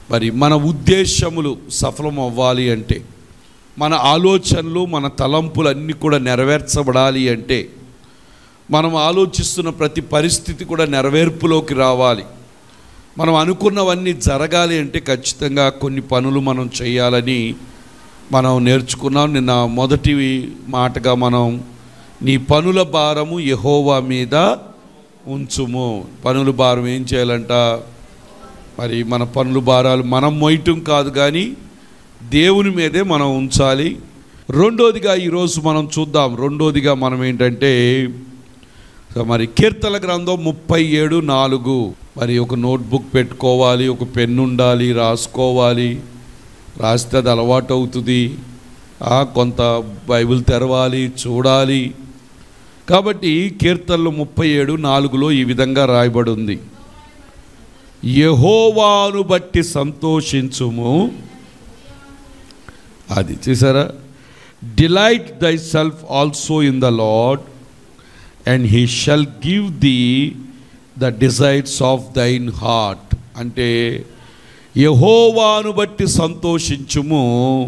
మరి మన ఉద్దేశములు సఫలం అవ్వాలి అంటే మన ఆలోచనలు మన తలంపులు అన్నీ కూడా నెరవేర్చబడాలి అంటే మనం ఆలోచిస్తున్న ప్రతి పరిస్థితి కూడా నెరవేర్పులోకి రావాలి మనం అనుకున్నవన్నీ జరగాలి అంటే ఖచ్చితంగా కొన్ని పనులు మనం చేయాలని మనం నేర్చుకున్నాం నిన్న మొదటి మాటగా మనం నీ పనుల భారము యహోవా మీద ఉంచుము పనుల భారం ఏం చేయాలంట మరి మన పనుల భారాలు మనం మోయటం కాదు కానీ దేవుని మీదే మనం ఉంచాలి రెండోదిగా ఈరోజు మనం చూద్దాం రెండోదిగా మనం ఏంటంటే సో మరి కీర్తన గ్రంథం ముప్పై ఏడు నాలుగు మరి ఒక నోట్బుక్ పెట్టుకోవాలి ఒక పెన్ను ఉండాలి రాసుకోవాలి రాస్తే అది అలవాటు అవుతుంది ఆ, కొంత బైబిల్ తెరవాలి చూడాలి కాబట్టి కీర్తనలు ముప్పై ఏడు నాలుగులో ఈ విధంగా రాయబడి ఉంది యహోవాను బట్టి సంతోషించుము అది చూసారా delight thy self also in the Lord and he shall give the the desires of thine heart అంటే యహోవాను బట్టి సంతోషించుము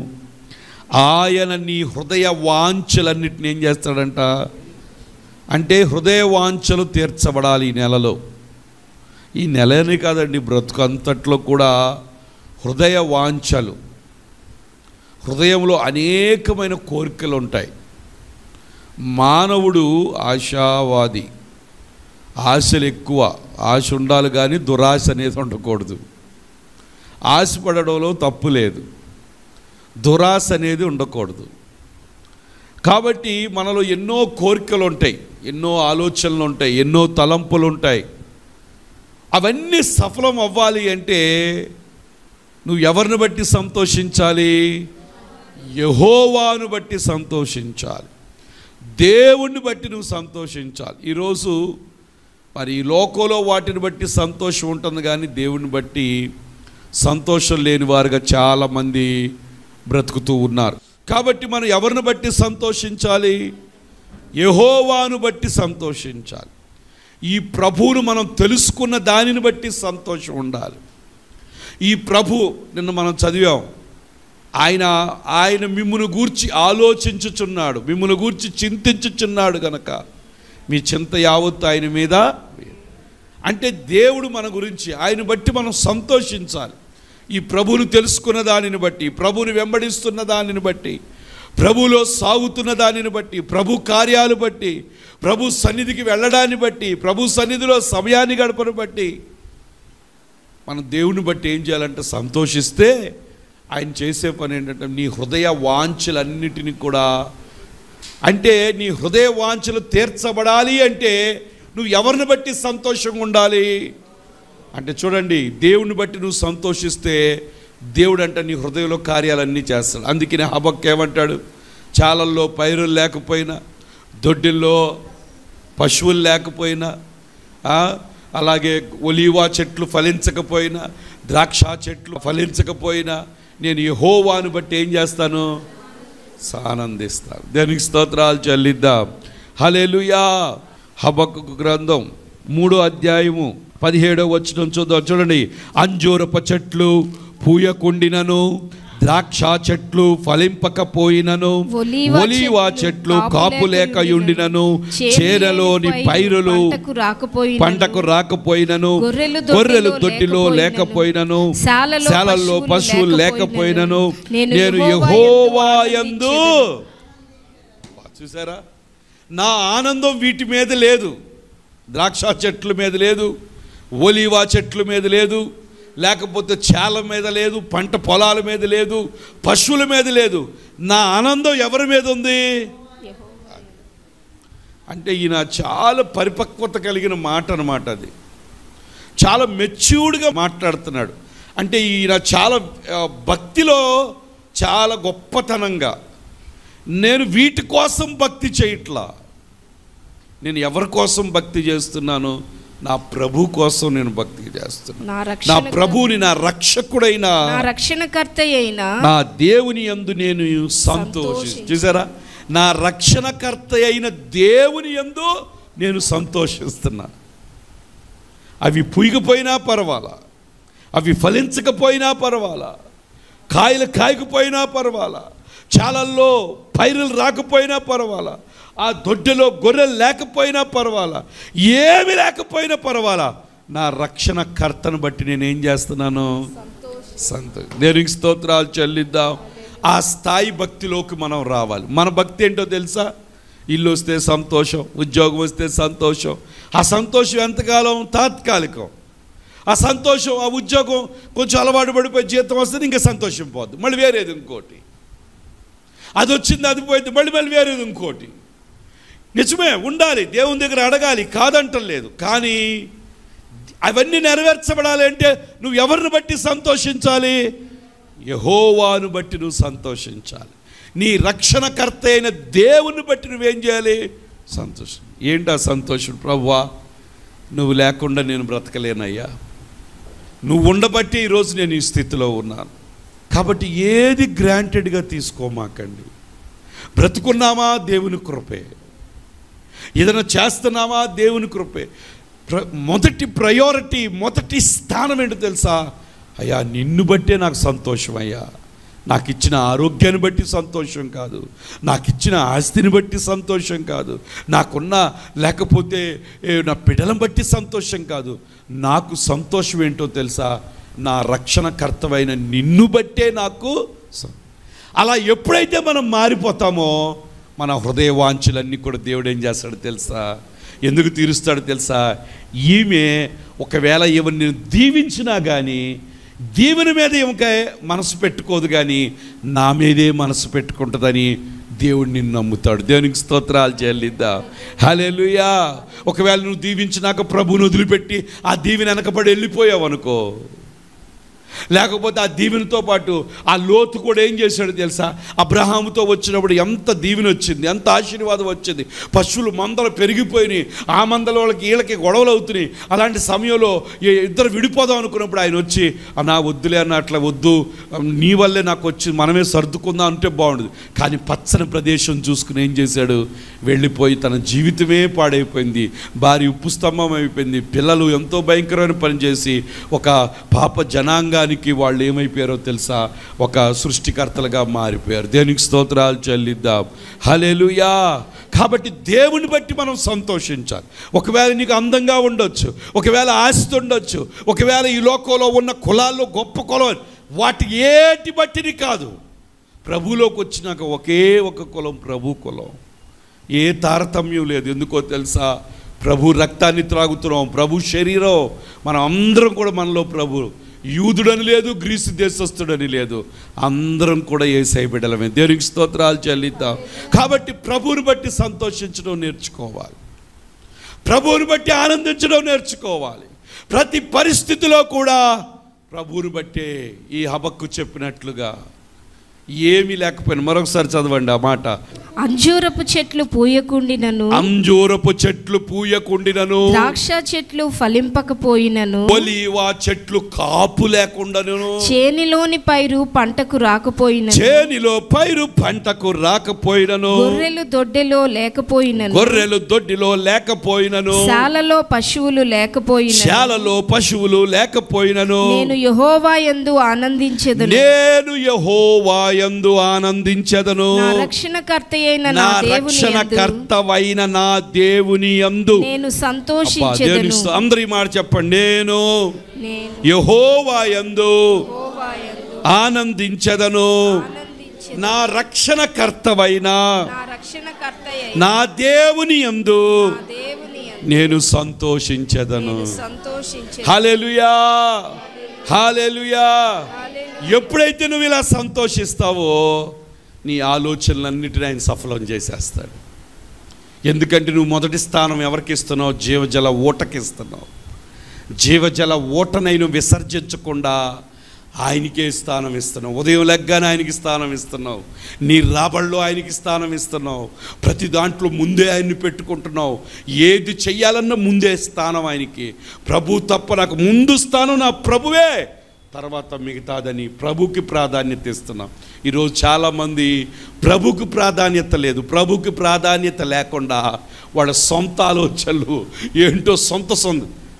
ఆయన నీ హృదయ వాంఛలన్నిటిని ఏం చేస్తాడంట అంటే హృదయ వాంఛలు తీర్చబడాలి ఈ నెలలో ఈ నెలనే కాదండి బ్రతుకు అంతట్లో కూడా హృదయ వాంఛలు హృదయంలో అనేకమైన కోరికలు ఉంటాయి మానవుడు ఆశావాది ఆశలు ఎక్కువ ఆశ ఉండాలి కానీ దురాశ అనేది ఉండకూడదు ఆశపడడంలో తప్పు లేదు దురాశ అనేది ఉండకూడదు కాబట్టి మనలో ఎన్నో కోరికలు ఉంటాయి ఎన్నో ఆలోచనలు ఉంటాయి ఎన్నో తలంపులు ఉంటాయి అవన్నీ సఫలం అవ్వాలి అంటే నువ్వు ఎవరిని బట్టి సంతోషించాలి యహోవాను బట్టి సంతోషించాలి దేవుణ్ణి బట్టి నువ్వు సంతోషించాలి ఈరోజు మరి ఈ లోకంలో వాటిని బట్టి సంతోషం ఉంటుంది కానీ దేవుని బట్టి సంతోషం లేని వారుగా చాలామంది బ్రతుకుతూ ఉన్నారు కాబట్టి మనం ఎవరిని బట్టి సంతోషించాలి యహోవాను బట్టి సంతోషించాలి ఈ ప్రభువును మనం తెలుసుకున్న దానిని బట్టి సంతోషం ఉండాలి ఈ ప్రభు నిన్న మనం చదివాం ఆయన ఆయన మిమ్మును గూర్చి ఆలోచించుచున్నాడు మిమ్మును గూర్చి చింతించుచున్నాడు గనక మీ చింత యావత్తు ఆయన మీద అంటే దేవుడు మన గురించి ఆయన బట్టి మనం సంతోషించాలి ఈ ప్రభువును తెలుసుకున్న దానిని బట్టి ప్రభువుని వెంబడిస్తున్న దానిని బట్టి ప్రభులో సాగుతున్న దానిని బట్టి ప్రభు కార్యాలు బట్టి ప్రభు సన్నిధికి వెళ్ళడాన్ని బట్టి ప్రభు సన్నిధిలో సమయాన్ని గడపను బట్టి మనం దేవుని బట్టి ఏం చేయాలంటే సంతోషిస్తే ఆయన చేసే పని ఏంటంటే నీ హృదయ వాంఛలన్నిటిని కూడా అంటే నీ హృదయ వాంఛలు తీర్చబడాలి అంటే నువ్వు ఎవరిని బట్టి సంతోషంగా ఉండాలి అంటే చూడండి దేవుని బట్టి నువ్వు సంతోషిస్తే దేవుడు అంటే నీ హృదయంలో కార్యాలన్నీ చేస్తాడు అందుకనే హబక్ ఏమంటాడు చాలల్లో పైరులు లేకపోయినా దొడ్డిల్లో పశువులు లేకపోయినా ఆ, అలాగే ఒలీవా చెట్లు ఫలించకపోయినా ద్రాక్ష చెట్లు ఫలించకపోయినా నేను యెహోవాను బట్టి ఏం చేస్తాను ఆనందిస్తాను దేనికి స్తోత్రాలు చెల్లిద్దాం హలేలుయా హబక్కు గ్రంథం మూడో అధ్యాయము పదిహేడో వచ్చిన చూద్దాం చూడండి అంజూరప చెట్లు పూయకుండినను ద్రాక్ష చెట్లు ఫలింపకపోయినను ఒలీవ ఒలీవా చెట్లు కాపు లేక ఉండినను చేరలోని పైరులు పంటకు రాకపోయినను, పంటకు రాకపోయినను గొర్రెలు దొడ్డిలో గొర్రెలు దొడ్డిలో లేకపోయినను శాలలో శాలల్లో పశువులు పశువులు లేకపోయినను లేకపోయినను, నేను నేను యెహోవా యెహోవాయందు యందు చూసారా నా ఆనందం వీటి మీద లేదు ద్రాక్ష చెట్ల మీద లేదు ఒలీవా చెట్ల మీద లేదు లేకపోతే చేల మీద లేదు పంట పొలాల మీద లేదు పశువుల మీద లేదు నా ఆనందం ఎవరి మీద ఉంది అంటే ఈయన చాలా పరిపక్వత కలిగిన మాట అనమాట అది చాలా మెచ్యూర్డ్గా మాట్లాడుతున్నాడు అంటే ఈయన చాలా ఆ, భక్తిలో చాలా గొప్పతనంగా నేను వీటి కోసం భక్తి చేయట్లా నేను ఎవరి కోసం భక్తి చేస్తున్నాను నా ప్రభు కోసం నేను భక్తి చేస్తున్నాను నా నా రక్షణ ప్రభువుని నా రక్షకుడైన నా రక్షణకర్త అయిన నా దేవుని యందు నేను సంతోషి సంతోషించు. చూసారా నా రక్షణకర్త అయిన దేవుని యందు నేను సంతోషిస్తున్నా అవి పుయ్యిపోయినా పర్వాలా అవి ఫలించకపోయినా పర్వాలా కాయలు కాయకపోయినా పర్వాలా చాలల్లో పైరులు రాకపోయినా పర్వాలా ఆ దొడ్డిలో గొర్రెలు లేకపోయినా పర్వాలా ఏమి లేకపోయినా పర్వాలా నా రక్షణ కర్తను బట్టి నేను ఏం చేస్తున్నాను సంతో దేవునికి స్తోత్రాలు చెల్లిద్దాం ఆ స్థాయి భక్తిలోకి మనం రావాలి మన భక్తి ఏంటో తెలుసా ఇల్లు వస్తే సంతోషం ఉద్యోగం వస్తే సంతోషం ఆ సంతోషం ఎంతకాలం తాత్కాలికం ఆ సంతోషం ఆ ఉద్యోగం కొంచెం అలవాటు పడిపోయి జీతం వస్తుంది ఇంకా సంతోషం పోద్ది మళ్ళీ వేరేది ఇంకోటి అది వచ్చింది అది పోయింది మళ్ళీ మళ్ళీ వేరేది ఇంకోటి నిజమే ఉండాలి దేవుని దగ్గర అడగాలి కాదంటలేదు కానీ అవన్నీ నెరవేర్చబడాలి అంటే నువ్వు ఎవరిని బట్టి సంతోషించాలి యహోవాను బట్టి నువ్వు సంతోషించాలి నీ రక్షణకర్త అయిన దేవుని బట్టి నువ్వేం చేయాలి సంతోషం ఏంటి ఆ సంతోషం ప్రవ్వా నువ్వు లేకుండా నేను బ్రతకలేనయ్యా నువ్వు ఉండబట్టి ఈరోజు నేను ఈ స్థితిలో ఉన్నాను కాబట్టి ఏది గ్రాంటెడ్గా తీసుకోమాకండి బ్రతుకున్నామా దేవుని కృపే ఏదైనా చేస్తున్నామా దేవుని కృపే ప్ర- మొదటి ప్రయారిటీ మొదటి స్థానం ఏంటో తెలుసా అయ్యా నిన్ను బట్టే నాకు సంతోషం అయ్యా నాకు ఇచ్చిన ఆరోగ్యాన్ని బట్టి సంతోషం కాదు నాకు ఇచ్చిన ఆస్తిని బట్టి సంతోషం కాదు నాకున్న లేకపోతే ఏ, నా బిడ్డలను బట్టి సంతోషం కాదు నాకు సంతోషం ఏంటో తెలుసా నా రక్షణకర్తవైన నిన్ను బట్టే నాకు సం- అలా ఎప్పుడైతే మనం మారిపోతామో మన హృదయ వాంఛలన్నీ కూడా దేవుడు ఏం చేస్తాడో తెలుసా ఎందుకు తీరుస్తాడో తెలుసా ఈమె ఒకవేళ ఈమెను నేను దీవించినా కానీ దీవెన మీద ఈమెక మనసు పెట్టుకోదు కానీ నా మీదే మనసు పెట్టుకుంటుందని దేవుడు నిన్ను నమ్ముతాడు దేవునికి స్తోత్రాలు చెల్లిద్దా హల్లెలూయా ఒకవేళ నువ్వు దీవించినాక ప్రభువును వదిలిపెట్టి ఆ దీవెన వెనకబడి వెళ్ళిపోయావు అనుకో లేకపోతే ఆ దీవెనతో పాటు ఆ లోతు కూడా ఏం చేశాడు తెలుసా అబ్రహాముతో వచ్చినప్పుడు ఎంత దీవెన వచ్చింది ఎంత ఆశీర్వాదం వచ్చింది పశువులు మందలు పెరిగిపోయినాయి ఆ మందల వాళ్ళకి వీళ్ళకి గొడవలు అవుతున్నాయి అలాంటి సమయంలో ఈ ఇద్దరు విడిపోదాం అనుకున్నప్పుడు ఆయన వచ్చి నా వద్దులే అన్న అట్లా వద్దు నీ వల్లే నాకు వచ్చి మనమే సర్దుకుందాం అంటే బాగుండదు కానీ పచ్చని ప్రదేశం చూసుకుని ఏం చేశాడు వెళ్ళిపోయి తన జీవితమే పాడైపోయింది భార్య ఉప్పు స్తంభం అయిపోయింది పిల్లలు ఎంతో భయంకరమైన పని చేసి ఒక పాప జనాంగానికి వాళ్ళు ఏమైపోయారో తెలుసా ఒక సృష్టికర్తలుగా మారిపోయారు దేనికి స్తోత్రాలు చెల్లిద్దాం హలెలుయా కాబట్టి దేవుని బట్టి మనం సంతోషించాలి ఒకవేళ నీకు అందంగా ఉండొచ్చు ఒకవేళ ఆస్తి ఉండొచ్చు ఒకవేళ ఈ లోకంలో ఉన్న కులాల్లో గొప్ప కులం వాటి ఏటి బట్టిని కాదు ప్రభులోకి వచ్చినాక ఒకే ఒక కులం ప్రభు కులం ఏ తారతమ్యం లేదు ఎందుకో తెలుసా ప్రభు రక్తాన్ని త్రాగుతున్నాం ప్రభు శరీరం మనం అందరం కూడా మనలో ప్రభు యూదుడని లేదు గ్రీసు దేశస్థుడని లేదు అందరం కూడా ఏ బిడ్డలమే దేవునికి స్తోత్రాలు చెల్లిద్దాం కాబట్టి ప్రభువుని బట్టి సంతోషించడం నేర్చుకోవాలి ప్రభువుని బట్టి ఆనందించడం నేర్చుకోవాలి ప్రతి పరిస్థితిలో కూడా ప్రభువుని బట్టే ఈ హబక్కు చెప్పినట్లుగా ఏమీ లేకపోయినా మరొకసారి చదవండి ఆ మాట అంజూరపు చెట్లు పూయకుండినను అంజూరపు చెట్లు పూయకుండినను ద్రాక్ష చెట్లు ఫలింపకపోయినను ఒలీవా చెట్లు కాపు లేకుండాను చేనిలోని పైరు పంటకు రాకపోయినను చేనిలో పైరు పంటకు రాకపోయినను గొర్రెలు దొడ్డెలో లేకపోయినను గొర్రెలు దొడ్డిలో లేకపోయినను శాలలో పశువులు లేకపోయినను శాలలో పశువులు లేకపోయినను నేను యహోవా యందు ఆనందించెదను నేను యెహోవాయందు ఆనందించెదను నా రక్షణకర్త అయిన నా నా దేవుని యందు రక్షణకర్తవైన నా దేవుని యందు నేను అబ్బా, దేవుని సంతోషించెదను స్తు- అందరూ ఈ మాట చెప్పండి నేను నేను యెహోవాయందు యెహోవా యందు ఆనందించెదను ఆనందించెదను. నా రక్షణకర్తవైన నా రక్షణకర్త నా దేవుని యందు నా దేవుని యందు నేను సంతోషించెదను నేను సంతోషించెదను. హాలెలుయా హాలెలుయా హల్లెలూయా. ఎప్పుడైతే నువ్వు ఇలా సంతోషిస్తావో నీ ఆలోచనలన్నిటిని ఆయన సఫలం చేసేస్తాడు ఎందుకంటే నువ్వు మొదటి స్థానం ఎవరికి ఇస్తున్నావు జీవజల ఊటకి ఇస్తున్నావు జీవజల ఊటనైను విసర్జించకుండా ఆయనకే స్థానం ఇస్తున్నావు ఉదయం లెగ్గానే ఆయనకి స్థానం ఇస్తున్నావు నీ రాబడిలో ఆయనకి స్థానం ఇస్తున్నావు ప్రతి దాంట్లో ముందే ఆయన్ని పెట్టుకుంటున్నావు ఏది చెయ్యాలన్నా ముందే స్థానం ఆయనకి ప్రభు తప్ప నాకు ముందు స్థానం నా ప్రభువే తర్వాత మిగతాదని ప్రభుకి ప్రాధాన్యత ఇస్తున్నాం ఈరోజు చాలామంది ప్రభుకి ప్రాధాన్యత లేదు ప్రభుకి ప్రాధాన్యత లేకుండా వాళ్ళ సొంత ఆలోచనలు ఏంటో సొంత సొంత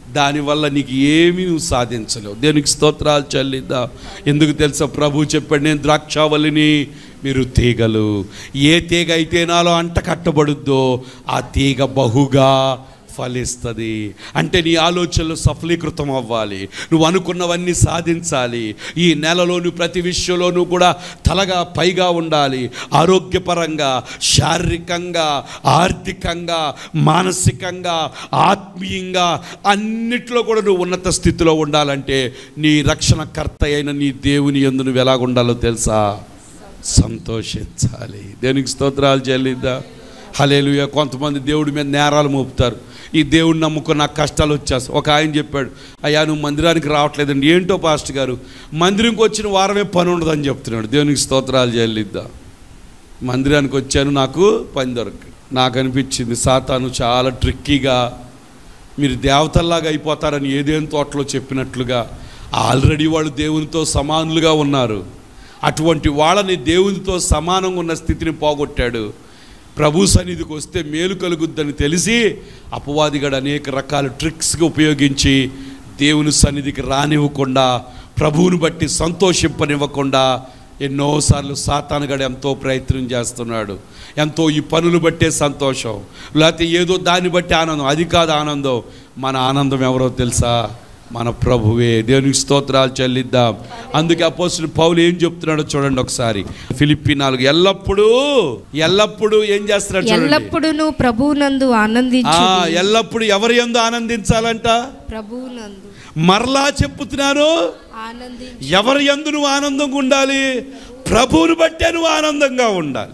దానివల్ల నీకు ఏమీ నువ్వు సాధించలేవు దేనికి స్తోత్రాలు చెల్లిద్దా ఎందుకు తెలుసా ప్రభు చెప్పాడు నేను ద్రాక్షావళిని మీరు తీగలు ఏ తీగ అయితే నాలో అంట కట్టబడుద్దో ఆ తీగ బహుగా ఫలిస్తుంది అంటే నీ ఆలోచనలు సఫలీకృతం అవ్వాలి నువ్వు అనుకున్నవన్నీ సాధించాలి ఈ నెలలోని ప్రతి విషయంలోనూ కూడా తలగా పైగా ఉండాలి ఆరోగ్యపరంగా శారీరకంగా ఆర్థికంగా మానసికంగా ఆత్మీయంగా అన్నిట్లో కూడా నువ్వు ఉన్నత స్థితిలో ఉండాలంటే నీ రక్షణకర్త అయిన నీ దేవుని ఎందు నువ్వు ఎలాగుండాలో తెలుసా సంతోషించాలి దేనికి స్తోత్రాలు చెల్లిద్దా హలేలుయ కొంతమంది దేవుడి మీద నేరాలు మోపుతారు ఈ దేవుడిని నమ్ముకుని నాకు కష్టాలు వచ్చేస్తాయి ఒక ఆయన చెప్పాడు అయ్యా నువ్వు మందిరానికి రావట్లేదండి ఏంటో పాస్టర్ గారు మందిరంకి వచ్చిన వారమే పని ఉండదని చెప్తున్నాడు దేవునికి స్తోత్రాలు చెల్లిద్దా మందిరానికి వచ్చాను నాకు పని దొరక నాకు అనిపించింది సాతాను చాలా ట్రిక్కీగా మీరు దేవతల్లాగా అయిపోతారని ఏదేం తోటలో చెప్పినట్లుగా ఆల్రెడీ వాళ్ళు దేవునితో సమానులుగా ఉన్నారు అటువంటి వాళ్ళని దేవునితో సమానంగా ఉన్న స్థితిని పోగొట్టాడు ప్రభు సన్నిధికి వస్తే మేలు కలుగుద్దని తెలిసి అపవాదిగాడు అనేక రకాల ట్రిక్స్గా ఉపయోగించి దేవుని సన్నిధికి రానివ్వకుండా ప్రభువుని బట్టి సంతోషింపనివ్వకుండా ఎన్నోసార్లు సాతానుగాడు ఎంతో ప్రయత్నం చేస్తున్నాడు ఎంతో ఈ పనులు బట్టే సంతోషం లేకపోతే ఏదో దాన్ని బట్టి ఆనందం అది కాదు ఆనందం మన ఆనందం ఎవరో తెలుసా మన ప్రభువే దేవునికి స్తోత్రాలు చెల్లిద్దాం అందుకే అపోస్తులు పౌలు ఏం చెప్తున్నాడో చూడండి ఒకసారి ఫిలిప్పి నాలుగు ఎల్లప్పుడూ ఎల్లప్పుడూ ఏం చేస్తున్నాడు చూడండి ఎల్లప్పుడూ ప్రభువునందు ఆ, ఆనందించు ఎల్లప్పుడూ ఎవరి ఎందు ఆనందించాలంట ప్రభువునందు మరలా చెప్పుతున్నాను ఆనందించు ఎవరి ఎందు నువ్వు ఆనందంగా ఉండాలి ప్రభువుని బట్టే నువ్వు ఆనందంగా ఉండాలి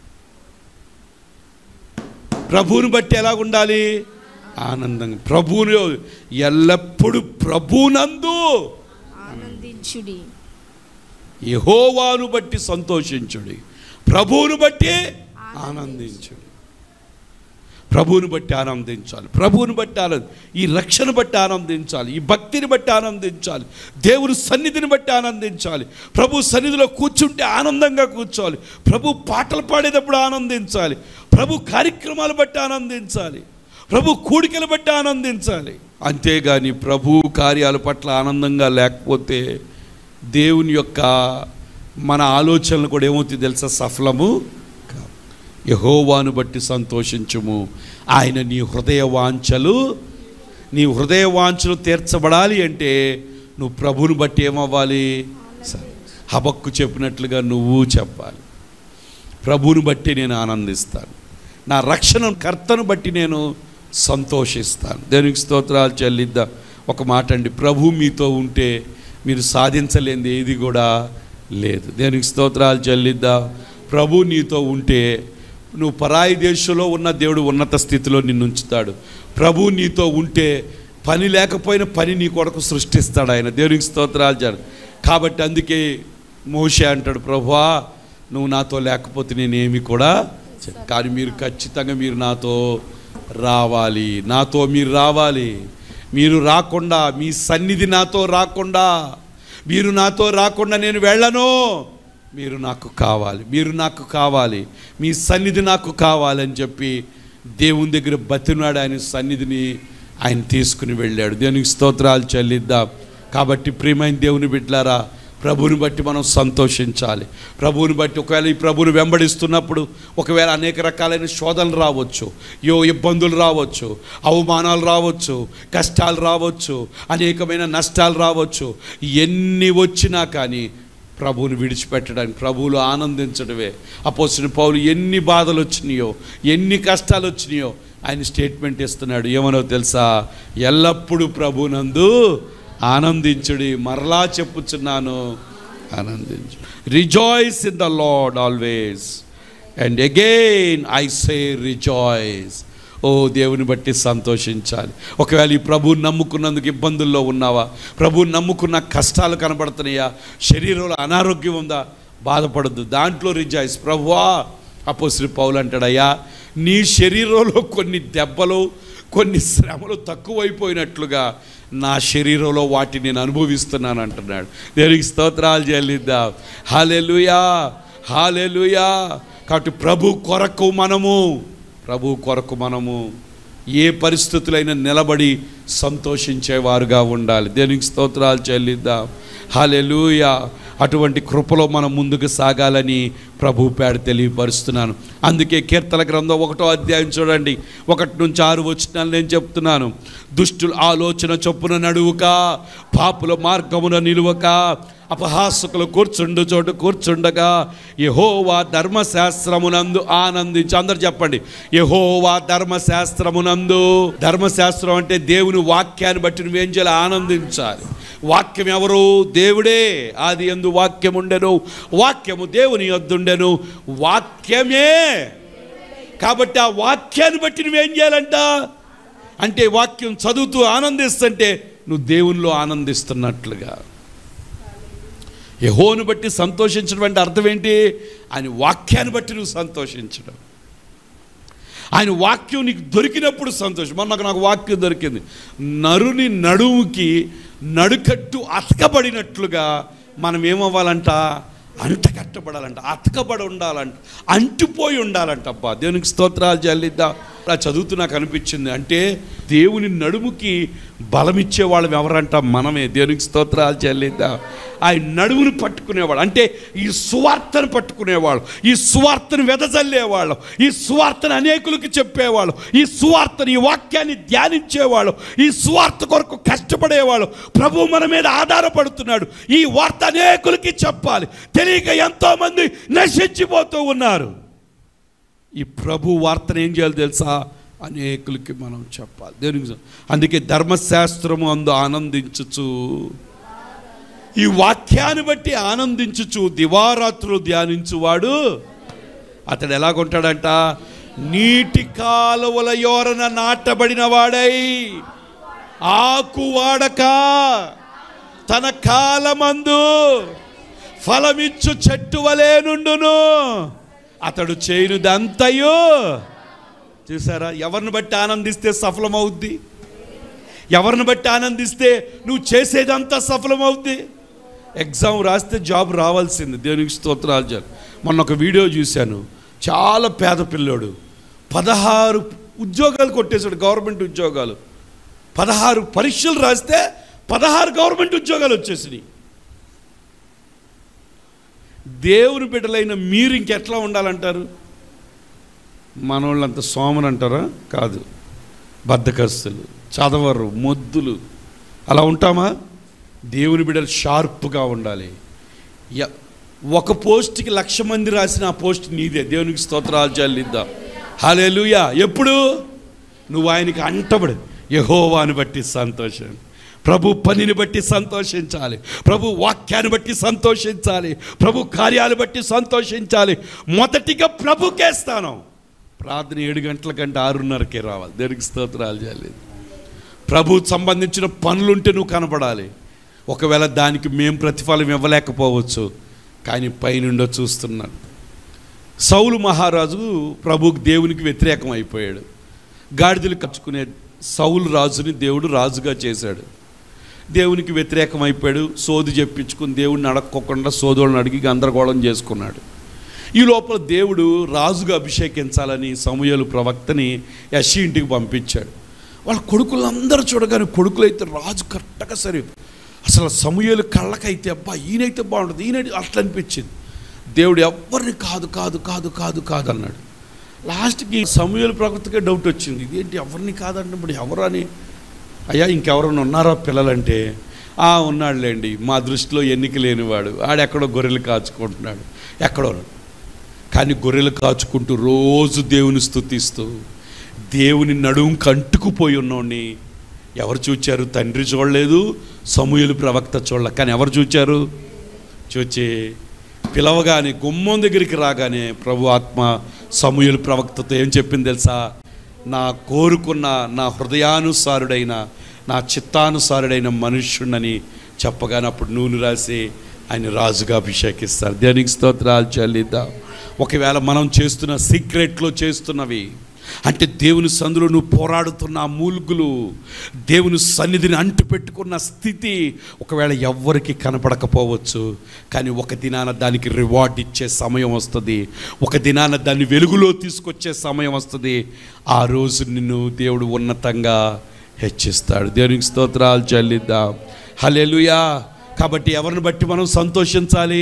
ప్రభువుని బట్టి ఎలా ఉండాలి ఆనందంగా ప్రభువుని ఎల్లప్పుడూ ప్రభునందు ఆనందించుడి యహోవాను బట్టి సంతోషించుడి ప్రభువును బట్టి ఆనందించుడి ప్రభువుని బట్టి ఆనందించాలి ప్రభువుని బట్టి ఆనంద ఈ రక్షణ బట్టి ఆనందించాలి ఈ భక్తిని బట్టి ఆనందించాలి దేవుని సన్నిధిని బట్టి ఆనందించాలి ప్రభు సన్నిధిలో కూర్చుంటే ఆనందంగా కూర్చోవాలి ప్రభు పాటలు పాడేటప్పుడు ఆనందించాలి ప్రభు కార్యక్రమాలు బట్టి ఆనందించాలి ప్రభు కూడికలు బట్టి ఆనందించాలి అంతేగాని ప్రభు కార్యాల పట్ల ఆనందంగా లేకపోతే దేవుని యొక్క మన ఆలోచనలు కూడా ఏమవుతుంది తెలుసా సఫలము కావు. యెహోవాను బట్టి సంతోషించుము ఆయన నీ హృదయ వాంఛలు నీ హృదయ వాంఛలు తీర్చబడాలి అంటే నువ్వు ప్రభువుని బట్టి ఏమవ్వాలి స- హబక్కు చెప్పినట్లుగా నువ్వు చెప్పాలి ప్రభువుని బట్టి నేను ఆనందిస్తాను నా రక్షణ కర్తను బట్టి నేను సంతోషిస్తాను దేనికి స్తోత్రాలు చెల్లిద్దాం ఒక మాట అండి ప్రభు మీతో ఉంటే మీరు సాధించలేనిది ఏది కూడా లేదు దేనికి స్తోత్రాలు చెల్లిద్దాం ప్రభు నీతో ఉంటే నువ్వు పరాయి దేశంలో ఉన్న దేవుడు ఉన్నత స్థితిలో నిన్ను ఉంచుతాడు ప్రభు నీతో ఉంటే పని లేకపోయినా పని నీ కొరకు సృష్టిస్తాడు ఆయన దేవునికి స్తోత్రాలు చాలు కాబట్టి అందుకే మోషే అంటాడు ప్రభువా నువ్వు నాతో లేకపోతే నేనేమి కూడా చేయను." కానీ మీరు ఖచ్చితంగా మీరు నాతో రావాలి నాతో మీరు రావాలి మీరు రాకుండా మీ సన్నిధి నాతో రాకుండా మీరు నాతో రాకుండా నేను వెళ్ళను మీరు నాకు కావాలి మీరు నాకు కావాలి మీ సన్నిధి నాకు కావాలని చెప్పి దేవుని దగ్గర బతినాడు ఆయన సన్నిధిని ఆయన తీసుకుని వెళ్ళాడు దేవునికి స్తోత్రాలు చెల్లిద్దాం కాబట్టి ప్రియమైన దేవుని బిడ్డలారా ప్రభువుని బట్టి మనం సంతోషించాలి ప్రభువుని బట్టి ఒకవేళ ఈ ప్రభువుని వెంబడిస్తున్నప్పుడు ఒకవేళ అనేక రకాలైన శోధనలు రావచ్చు యో ఇబ్బందులు రావచ్చు అవమానాలు రావచ్చు కష్టాలు రావచ్చు అనేకమైన నష్టాలు రావచ్చు ఎన్ని వచ్చినా కానీ ప్రభువుని విడిచిపెట్టడానికి ప్రభువులు ఆనందించడమే అపోసిన పౌలు ఎన్ని బాధలు వచ్చినాయో ఎన్ని కష్టాలు వచ్చినాయో ఆయన స్టేట్మెంట్ ఇస్తున్నాడు ఏమనో తెలుసా ఎల్లప్పుడూ ప్రభునందు ఆనందించుడి మరలా చెప్పుచున్నాను ఆనందించు rejoice in the Lord always and again I say rejoice ఓ దేవుని బట్టి సంతోషించాలి ఒకవేళ ఈ ప్రభువుని నమ్ముకున్నందుకు ఇబ్బందుల్లో ఉన్నావా ప్రభువుని నమ్ముకున్న కష్టాలు కనబడుతున్నాయా శరీరంలో అనారోగ్యం ఉందా బాధపడద్దు దాంట్లో రిజాయిస్ ప్రభువా అపోశ్రీ పౌలు అంటాడయ్యా నీ శరీరంలో కొన్ని దెబ్బలు కొన్ని శ్రమలు తక్కువైపోయినట్లుగా నా శరీరంలో వాటిని నేను అనుభవిస్తున్నాను అంటున్నాడు దేనికి స్తోత్రాలు చెల్లిద్దాం హాలెలుయా హాలెలుయా కాబట్టి ప్రభు కొరకు మనము ప్రభు కొరకు మనము ఏ పరిస్థితులైనా నిలబడి సంతోషించేవారుగా ఉండాలి దేనికి స్తోత్రాలు చెల్లిద్దాం హల్లెలూయా అటువంటి కృపలో మనం ముందుకు సాగాలని ప్రభు పేడ తెలియపరుస్తున్నాను అందుకే కీర్తన గ్రంథం ఒకటో అధ్యాయం చూడండి ఒకటి నుంచి ఆరు వచ్చినాలు నేను చెప్తున్నాను దుష్టుల ఆలోచన చొప్పున నడువుక పాపుల మార్గమున నిలువక అపహాసకులు కూర్చుండు చోటు కూర్చుండగా యహోవా ధర్మశాస్త్రమునందు ఆనందించి అందరు చెప్పండి యహోవా ధర్మశాస్త్రమునందు ధర్మశాస్త్రం అంటే దేవుని వాక్యాన్ని బట్టి నువ్వేం చేయాలి ఆనందించాలి వాక్యం ఎవరు దేవుడే ఆది ఎందు వాక్యం ఉండెను వాక్యము దేవుని యొద్దుండెను వాక్యమే కాబట్టి ఆ వాక్యాన్ని బట్టి నువ్వేం చేయాలంట అంటే వాక్యం చదువుతూ ఆనందిస్తుంటే నువ్వు దేవునిలో ఆనందిస్తున్నట్లుగా యహోను బట్టి సంతోషించడం అంటే అర్థం ఏంటి ఆయన వాక్యాన్ని బట్టి నువ్వు సంతోషించడం ఆయన వాక్యం నీకు దొరికినప్పుడు సంతోషం మొన్న నాకు నాకు వాక్యం దొరికింది నరుని నడుముకి నడుకట్టు అతకబడినట్లుగా మనం ఏమవ్వాలంట అంట కట్టబడాలంట అతకబడి ఉండాలంట అంటిపోయి ఉండాలంట అబ్బా దేవునికి స్తోత్రాలు చెల్లిద్దాం అలా చదువుతూ నాకు అనిపించింది అంటే దేవుని నడుముకి బలమిచ్చే వాళ్ళం ఎవరంట మనమే దేవునికి స్తోత్రాలు చెల్లిద్దాం ఆయన నడుముని పట్టుకునేవాడు అంటే ఈ సువార్తను పట్టుకునేవాళ్ళు ఈ సువార్తను వెదజల్లేవాళ్ళు ఈ సువార్తను అనేకులకు చెప్పేవాళ్ళు ఈ సువార్తను ఈ వాక్యాన్ని ధ్యానించేవాళ్ళు ఈ సువార్త కొరకు కష్టపడేవాళ్ళు ప్రభు మన మీద ఆధారపడుతున్నాడు ఈ వార్త అనేకులకి చెప్పాలి తెలియక ఎంతోమంది నశించిపోతూ ఉన్నారు ఈ ప్రభు వార్తను ఏం చేయాలి తెలుసా అనేకులకి మనం చెప్పాలి దేనికి అందుకే ధర్మశాస్త్రము అందు ఆనందించుచు ఈ వాక్యాన్ని బట్టి ఆనందించుచు దివారాత్రులు ధ్యానించువాడు అతడు ఎలాగుంటాడంట నీటి కాలువల యోరన నాటబడిన వాడై ఆకు వాడక తన కాలమందు ఫలమిచ్చు చెట్టు వలే నుండును అతడు చేయునుదంతయు చూసారా ఎవరిని బట్టి ఆనందిస్తే సఫలమవుద్ది ఎవరిని బట్టి ఆనందిస్తే నువ్వు చేసేదంతా సఫలమవుద్ది ఎగ్జామ్ రాస్తే జాబ్ రావాల్సింది దేవునికి స్తోత్రాలు చాలు మొన్న ఒక వీడియో చూశాను చాలా పేద పిల్లోడు పదహారు ఉద్యోగాలు కొట్టేశాడు గవర్నమెంట్ ఉద్యోగాలు పదహారు పరీక్షలు రాస్తే పదహారు గవర్నమెంట్ ఉద్యోగాలు వచ్చేసినాయి దేవుని బిడ్డలైన మీరు ఇంకెట్లా ఉండాలంటారు మనోళ్ళంత సోమని అంటారా కాదు బద్ధకస్తులు చదవరు మొద్దులు అలా ఉంటామా దేవుని బిడ్డలు షార్ప్గా ఉండాలి య- ఒక పోస్ట్కి లక్ష మంది రాసిన ఆ పోస్ట్ నీదే దేవునికి స్తోత్రాలు చెల్లిద్దాం హల్లెలూయా ఎప్పుడు నువ్వు ఆయనకి అంటబడు యహోవాని బట్టి సంతోషం ప్రభు పనిని బట్టి సంతోషించాలి ప్రభు వాక్యాన్ని బట్టి సంతోషించాలి ప్రభు కార్యాలు బట్టి సంతోషించాలి మొదటిగా ప్రభుకే స్థానం ప్రార్థన ఏడు గంటల కంటే ఆరున్నరకే రావాలి దేనికి స్తోత్రాలు చేయాలి ప్రభుకు సంబంధించిన పనులుంటే నువ్వు కనపడాలి ఒకవేళ దానికి మేం ప్రతిఫలం ఇవ్వలేకపోవచ్చు కానీ పైనుండో చూస్తున్నాను సౌలు మహారాజు ప్రభుకు దేవునికి వ్యతిరేకం అయిపోయాడు గాడిదలు కచ్చుకునే సౌలు రాజుని దేవుడు రాజుగా చేశాడు దేవునికి వ్యతిరేకం అయిపోయాడు సోది చెప్పించుకుని దేవుడిని అడక్కోకుండా సోదరుని అడిగి గందరగోళం చేసుకున్నాడు ఈ లోపల దేవుడు రాజుగా అభిషేకించాలని సమూహలు ప్రవక్తని యశి ఇంటికి పంపించాడు వాళ్ళ కొడుకులందరూ చూడగానే కొడుకులైతే రాజు కరెక్ట్గా సరే అసలు సమూహలు కళ్ళకైతే అబ్బా ఈయనైతే బాగుంటుంది ఈయన అట్లా అనిపించింది దేవుడు ఎవరిని కాదు కాదు కాదు కాదు కాదు అన్నాడు లాస్ట్కి సమూహల ప్రవక్తకే డౌట్ వచ్చింది ఇదేంటి ఎవరిని కాదన్నప్పుడు ఎవరు అని అయ్యా ఇంకెవరైనా ఉన్నారా పిల్లలంటే ఆ ఉన్నాడులేండి మా దృష్టిలో ఎన్నిక లేనివాడు ఆడెక్కడో గొర్రెలు కాచుకుంటున్నాడు ఎక్కడో కానీ గొర్రెలు కాచుకుంటూ రోజు దేవుని స్తుతిస్తూ దేవుని నడుం కంటుకుపోయి ఉన్నోడిని ఎవరు చూచారు తండ్రి చూడలేదు సమూహలు ప్రవక్త చూడలే కానీ ఎవరు చూచారు చూచి పిలవగానే గుమ్మం దగ్గరికి రాగానే ప్రభు ఆత్మ సమూహలు ప్రవక్తతో ఏం చెప్పింది తెలుసా నా కోరుకున్న నా హృదయానుసారుడైన నా చిత్తానుసారుడైన మనుష్యుడని చెప్పగానే అప్పుడు నూనె రాసి ఆయన రాజుగా అభిషేకిస్తారు దేనికి స్తోత్రాలు చెల్లిద్దాం ఒకవేళ మనం చేస్తున్న సీక్రెట్లో చేస్తున్నవి అంటే దేవుని సందులో నువ్వు పోరాడుతున్న ఆ మూలుగులు దేవుని సన్నిధిని అంటు పెట్టుకున్న స్థితి ఒకవేళ ఎవ్వరికి కనపడకపోవచ్చు కానీ ఒక దినాన దానికి రివార్డ్ ఇచ్చే సమయం వస్తుంది ఒక దినాన దాన్ని వెలుగులో తీసుకొచ్చే సమయం వస్తుంది ఆ రోజు నిన్ను దేవుడు ఉన్నతంగా హెచ్చిస్తాడు దేవునికి స్తోత్రాలు చెల్లిద్దాం హల్లెలూయా కాబట్టి ఎవరిని బట్టి మనం సంతోషించాలి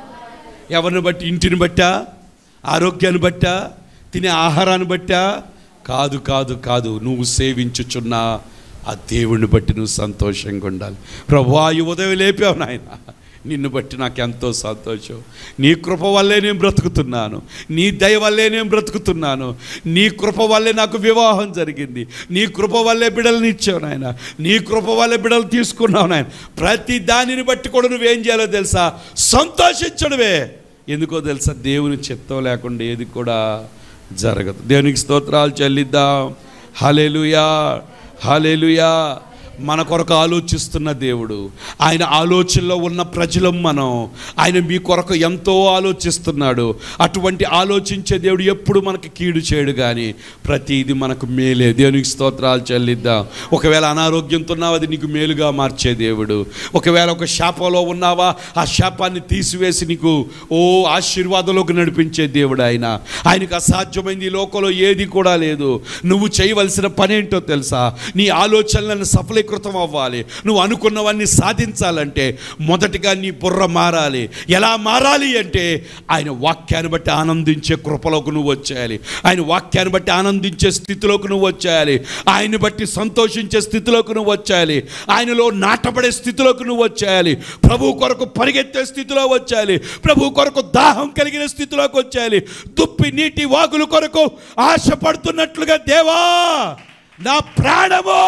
ఎవరిని బట్టి ఇంటిని బట్టా ఆరోగ్యాన్ని బట్టా తినే ఆహారాన్ని బట్టా కాదు కాదు కాదు నువ్వు సేవించుచున్న ఆ దేవుణ్ణి బట్టి నువ్వు సంతోషంగా ఉండాలి ప్రభు ఈ ఉదయం లేపావు నాయన నిన్ను బట్టి నాకు ఎంతో సంతోషం నీ కృప వల్లే నేను బ్రతుకుతున్నాను నీ దయ వల్లే నేను బ్రతుకుతున్నాను నీ కృప వల్లే నాకు వివాహం జరిగింది నీ కృప వల్లే బిడల్ని ఇచ్చావు నాయన నీ కృప వల్లే బిడలు తీసుకున్నావు నాయన ప్రతి దానిని బట్టి కూడా నువ్వేం చేయాలో తెలుసా సంతోషించడమే ఎందుకో తెలుసా దేవుని చిత్తం లేకుండా ఏది కూడా జరగదు దేవునికి స్తోత్రాలు చెల్లిద్దాం హలేలుయా హలేలుయా మన కొరకు ఆలోచిస్తున్న దేవుడు ఆయన ఆలోచనలో ఉన్న ప్రజలం మనం ఆయన మీ కొరకు ఎంతో ఆలోచిస్తున్నాడు అటువంటి ఆలోచించే దేవుడు ఎప్పుడు మనకి కీడు చేయడు కానీ ప్రతిది మనకు మేలే దేవునికి స్తోత్రాలు చెల్లిద్దాం ఒకవేళ అనారోగ్యంతో ఉన్నావా అది నీకు మేలుగా మార్చే దేవుడు ఒకవేళ ఒక శాపంలో ఉన్నావా ఆ శాపాన్ని తీసివేసి నీకు ఓ ఆశీర్వాదంలోకి నడిపించే దేవుడు ఆయన ఆయనకు అసాధ్యమైంది ఈ లోకంలో ఏది కూడా లేదు నువ్వు చేయవలసిన పని ఏంటో తెలుసా నీ ఆలోచనలను సఫలీకృతం అవ్వాలి నువ్వు అనుకున్నవన్నీ సాధించాలంటే మొదటిగా నీ బుర్ర మారాలి ఎలా మారాలి అంటే ఆయన వాక్యాన్ని బట్టి ఆనందించే కృపలోకి నువ్వు వచ్చేయాలి ఆయన వాక్యాన్ని బట్టి ఆనందించే స్థితిలోకి నువ్వు వచ్చేయాలి ఆయన్ని బట్టి సంతోషించే స్థితిలోకి నువ్వు వచ్చేయాలి ఆయనలో నాటబడే స్థితిలోకి నువ్వు వచ్చేయాలి ప్రభు కొరకు పరిగెత్తే స్థితిలో వచ్చేయాలి ప్రభు కొరకు దాహం కలిగిన స్థితిలోకి వచ్చేయాలి దుప్పి నీటి వాగుల కొరకు ఆశపడుతున్నట్లుగా దేవా నా ప్రాణము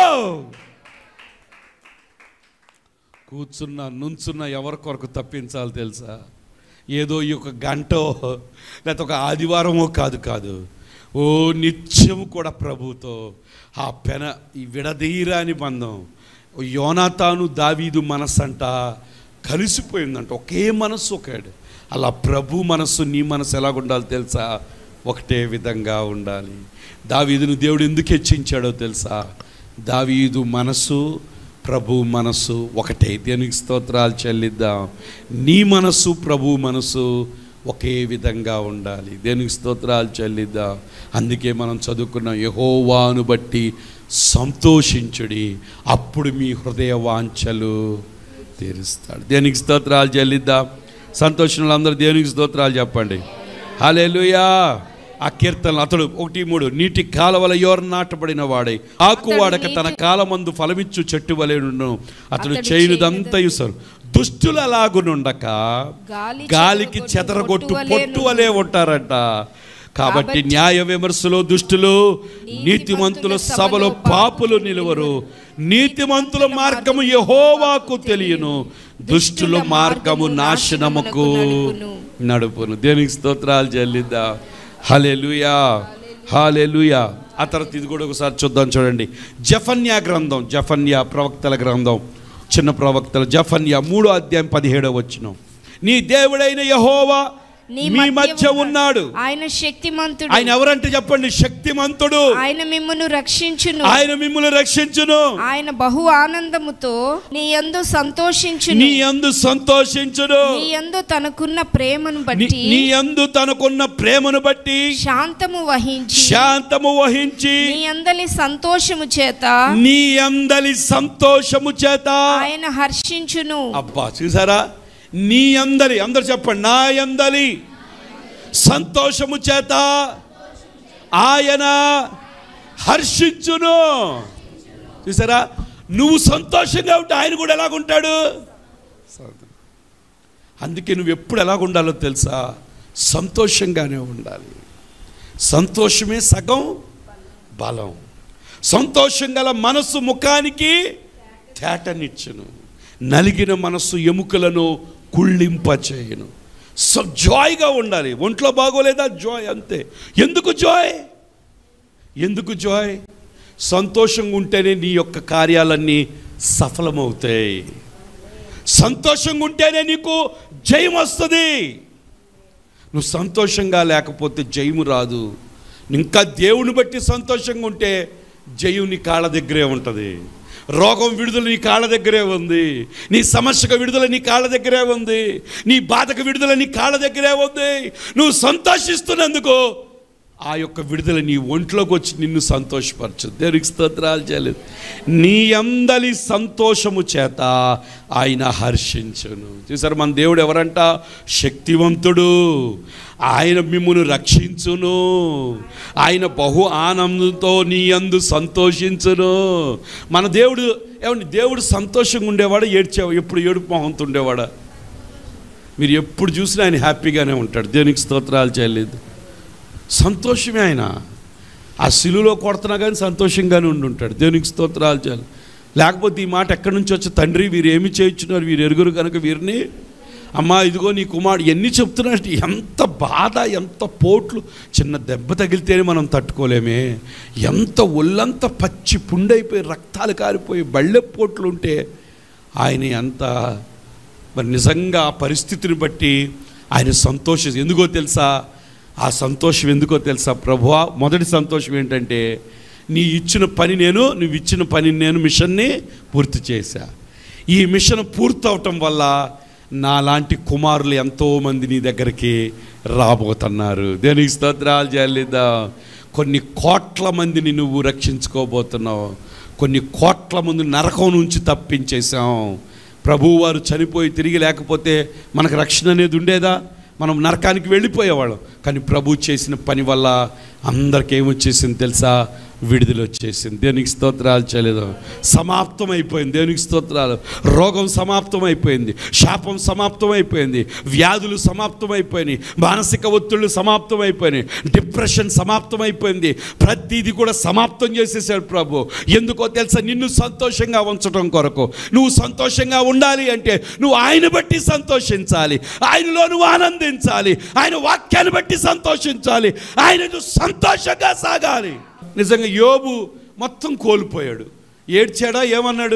కూర్చున్న నుంచున్న ఎవరి కొరకు తప్పించాలి తెలుసా ఏదో ఈ ఒక గంటో లేకపోతే ఒక ఆదివారమో కాదు కాదు ఓ నిత్యము కూడా ప్రభుతో ఆ పెన ఈ విడదీరాని బంధం ఓ యోనాతాను దావీదు మనస్సంట కలిసిపోయిందంట ఒకే మనస్సు ఒకడు అలా ప్రభు మనస్సు నీ మనసు ఎలాగ ఉండాలి తెలుసా ఒకటే విధంగా ఉండాలి దావీదును దేవుడు ఎందుకు హెచ్చించాడో తెలుసా దావీదు మనస్సు ప్రభు మనస్సు ఒకటే దేనికి స్తోత్రాలు చెల్లిద్దాం నీ మనస్సు ప్రభు మనస్సు ఒకే విధంగా ఉండాలి దేనికి స్తోత్రాలు చెల్లిద్దాం అందుకే మనం చదువుకున్న యహోవాను బట్టి సంతోషించుడి అప్పుడు మీ హృదయ వాంఛలు తీరుస్తాడు దేనికి స్తోత్రాలు చెల్లిద్దాం సంతోషంలో అందరూ దేవునికి స్తోత్రాలు చెప్పండి హల్లెలూయా ఆ కీర్తనలు అతడు ఒకటి మూడు నీటి కాలవల యోర నాటబడిన వాడై ఆకు వాడక తన కాలమందు ఫలమిచ్చు చెట్టు వలెను అతడు అతడు చేయుదంతయు సరు దుష్టులు అలాగునుండక గాలి గాలికి చెదరగొట్టు చెదరగొట్టు పొట్టు పొట్టు వలె వలె ఉంటారంట కాబట్టి కాబట్టి న్యాయ విమర్శలో దుష్టులు నీతిమంతుల సభలో పాపులు నిలువరు నీతిమంతుల మార్గము యహోవాకు తెలియను దుష్టుల మార్గము నాశనముకు నడుపును దేనికి స్తోత్రాలు చెల్లిద్దా హలెలుయా హాలెలుయా ఆ తర్వాత ఇది కూడా ఒకసారి చూద్దాం చూడండి జఫన్యా గ్రంథం జఫన్యా ప్రవక్తల గ్రంథం చిన్న ప్రవక్తలు జఫన్యా మూడో అధ్యాయం పదిహేడవ వచ్చిన నీ దేవుడైన యహోవా నీ మీ మధ్య ఉన్నాడు ఆయన శక్తిమంతుడు ఆయన ఎవరంటే చెప్పండి శక్తిమంతుడు ఆయన మిమ్మును రక్షించును ఆయన మిమ్మల్ని రక్షించును ఆయన బహు ఆనందముతో నీ యందు సంతోషించును నీ యందు సంతోషించును నీ యందు తనకున్న ప్రేమను నీ- బట్టి నీ యందు తనకున్న ప్రేమను బట్టి శాంతము వహించి శాంతము వహించి నీ అందలి సంతోషము చేత నీ అందలి సంతోషము చేత ఆయన హర్షించును అబ్బా చూసారా నీ అందలి అందరు చెప్పండి నా అందలి సంతోషము చేత ఆయన హర్షించును చూసారా నువ్వు సంతోషంగా ఉంటే ఆయన కూడా ఎలాగుంటాడు అందుకే నువ్వు ఎప్పుడు ఎలాగుండాలో తెలుసా సంతోషంగానే ఉండాలి సంతోషమే సగం బలం సంతోషం గల మనస్సు ముఖానికి తేటనిచ్చును నలిగిన మనస్సు ఎముకలను కుళ్ళింపచేయను సో జాయ్గా ఉండాలి ఒంట్లో బాగోలేదా జాయ్ అంతే ఎందుకు జాయ్ ఎందుకు జాయ్ సంతోషంగా ఉంటేనే నీ యొక్క కార్యాలన్నీ సఫలమవుతాయి సంతోషంగా ఉంటేనే నీకు జయం వస్తుంది నువ్వు సంతోషంగా లేకపోతే జయము రాదు ఇంకా దేవుని బట్టి సంతోషంగా ఉంటే జయం నీ కాళ్ళ దగ్గరే ఉంటుంది రోగం విడుదల నీ కాళ్ళ దగ్గరే ఉంది నీ సమస్యకు విడుదల నీ కాళ్ళ దగ్గరే ఉంది నీ బాధకు విడుదల నీ కాళ్ళ దగ్గరే ఉంది నువ్వు సంతోషిస్తున్నందుకు ఆ యొక్క విడుదల నీ ఒంట్లోకి వచ్చి నిన్ను సంతోషపరచు దేవునికి స్తోత్రాలు చేయలేదు నీ అందలి సంతోషము చేత ఆయన హర్షించును చూసారు మన దేవుడు ఎవరంట శక్తివంతుడు ఆయన మిమ్మును రక్షించును ఆయన బహు ఆనందంతో నీ అందు సంతోషించును మన దేవుడు ఏమండి దేవుడు సంతోషంగా ఉండేవాడా ఏడ్చే ఎప్పుడు ఏడుపు మొహంతో ఉండేవాడా మీరు ఎప్పుడు చూసినా ఆయన హ్యాపీగానే ఉంటాడు దేవునికి స్తోత్రాలు చేయలేదు సంతోషమే ఆయన ఆ శిలులో కొడుతున్నా కానీ సంతోషంగానే ఉండి ఉంటాడు దేవునికి స్తోత్రాలు చాలు లేకపోతే ఈ మాట ఎక్కడి నుంచి వచ్చి తండ్రి వీరు ఏమి చేయించున్నారు వీరు ఎరుగురు కనుక వీరిని అమ్మా ఇదిగో నీ కుమారుడు ఎన్ని చెప్తున్నట్టు ఎంత బాధ ఎంత పోట్లు చిన్న దెబ్బ తగిలితేనే మనం తట్టుకోలేమే ఎంత ఒళ్ళంతా పచ్చి పుండైపోయి రక్తాలు కారిపోయి బళ్ళె పోట్లు ఉంటే ఆయన ఎంత మరి నిజంగా ఆ పరిస్థితిని బట్టి ఆయన సంతోషం ఎందుకో తెలుసా ఆ సంతోషం ఎందుకో తెలుసా ప్రభువా మొదటి సంతోషం ఏంటంటే నీ ఇచ్చిన పని నేను నువ్వు ఇచ్చిన పని నేను మిషన్ని పూర్తి చేశా ఈ మిషన్ పూర్తవటం వల్ల నాలాంటి కుమారులు ఎంతోమంది నీ దగ్గరికి రాబోతున్నారు దేనికి స్తోత్రాలు చేయలేదా కొన్ని కోట్ల మందిని నువ్వు రక్షించుకోబోతున్నావు కొన్ని కోట్ల మంది నరకం నుంచి తప్పించేశాం ప్రభువు వారు చనిపోయి తిరిగి లేకపోతే మనకు రక్షణ అనేది ఉండేదా మనం నరకానికి వెళ్ళిపోయేవాళ్ళం కానీ ప్రభు చేసిన పని వల్ల అందరికి ఏమొచ్చేసింది తెలుసా విడుదల వచ్చేసింది దేనికి స్తోత్రాలు చేయలేదు సమాప్తం అయిపోయింది దేనికి స్తోత్రాలు రోగం సమాప్తం అయిపోయింది శాపం సమాప్తం అయిపోయింది వ్యాధులు సమాప్తం అయిపోయినాయి మానసిక ఒత్తిళ్ళు సమాప్తం అయిపోయినాయి డిప్రెషన్ సమాప్తం అయిపోయింది ప్రతిదీ కూడా సమాప్తం చేసేసాడు ప్రభు ఎందుకో తెలుసా నిన్ను సంతోషంగా ఉంచడం కొరకు నువ్వు సంతోషంగా ఉండాలి అంటే నువ్వు ఆయన బట్టి సంతోషించాలి ఆయనలో నువ్వు ఆనందించాలి ఆయన వాక్యాన్ని బట్టి సంతోషించాలి ఆయనను సంతోషంగా సాగాలి నిజంగా యోబు మొత్తం కోల్పోయాడు ఏడ్చాడా ఏమన్నాడు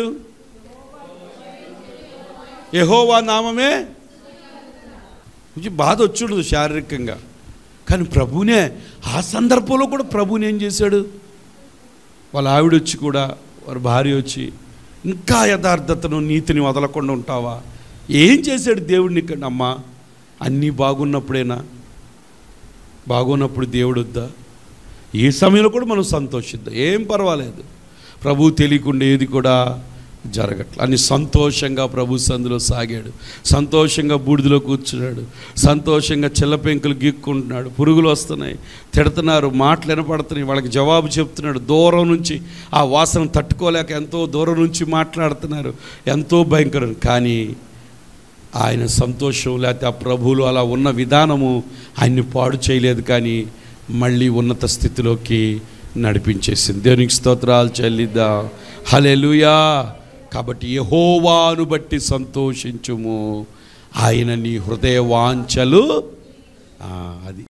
యెహోవా నామమే కొంచెం బాధ వచ్చుండదు శారీరకంగా కానీ ప్రభునే ఆ సందర్భంలో కూడా ప్రభుని ఏం చేశాడు వాళ్ళ ఆవిడ వచ్చి కూడా వారి భార్య వచ్చి ఇంకా యథార్థతను నీతిని వదలకుండా ఉంటావా ఏం చేశాడు దేవుడిని ఇక్కడ అమ్మా అన్నీ బాగున్నప్పుడేనా బాగున్నప్పుడు దేవుడు వద్దా ఈ సమయంలో కూడా మనం సంతోషిద్దాం ఏం పర్వాలేదు ప్రభు తెలియకుండా ఏది కూడా జరగట్ల అని సంతోషంగా ప్రభు సందులో సాగాడు సంతోషంగా బూడిదలో కూర్చున్నాడు సంతోషంగా చిల్లపెంకులు గీక్కుంటున్నాడు పురుగులు వస్తున్నాయి తిడుతున్నారు మాటలు వినపడుతున్నాయి వాళ్ళకి జవాబు చెప్తున్నాడు దూరం నుంచి ఆ వాసన తట్టుకోలేక ఎంతో దూరం నుంచి మాట్లాడుతున్నారు ఎంతో భయంకరం కానీ ఆయన సంతోషం లేకపోతే ఆ ప్రభువులు అలా ఉన్న విధానము ఆయన్ని పాడు చేయలేదు కానీ మళ్ళీ ఉన్నత స్థితిలోకి నడిపించేసింది దేవునికి స్తోత్రాలు చెల్లిద్దా హలెలుయా కాబట్టి యహోవాను బట్టి సంతోషించుము ఆయన నీ హృదయ వాంఛలు ఆ, అది